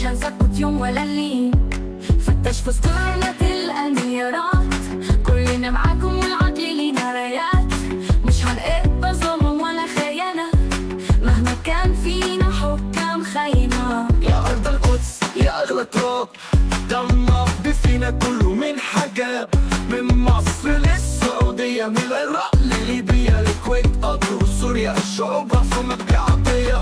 مش هنسكت يوم ولا لين فتش في صدورنا تلقى المليارات كلنا معاكم والعدل لينا رايات مش هنقبل ظلم ولا خيانة مهما كان فينا حكام خاينة يا أرض القدس يا أغلى تراب دم رب فينا كله من حجاب من مصر للسعودية من العراق لليبيا الكويت قطر وسوريا الشعوب مفهومة بعطية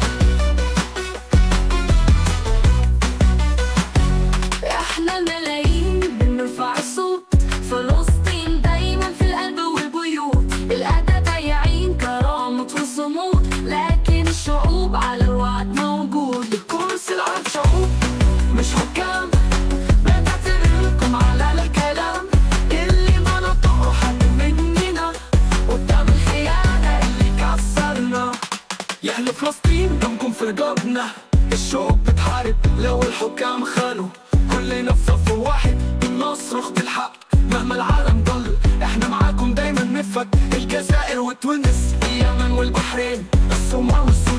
احنا الملايين بنرفع الصوت فلسطين دايما في القلب والبيوت الأداء ضايعين كرامة والصمود لكن الشعوب على الوعد موجود كرسي العرب شعوب مش حكام بنعتبركم على الكلام اللي ما نطقه حد مننا قدام الخيانة اللي كسرنا يا أهل فلسطين دمكم في رقابنا الشعوب بتحارب لو الحكام خانوا كلنا في صف واحد بنصرخ بالحق مهما العالم ضل احنا معاكم دايما نفك الجزائر وتونس اليمن والبحرين الصومال والسودان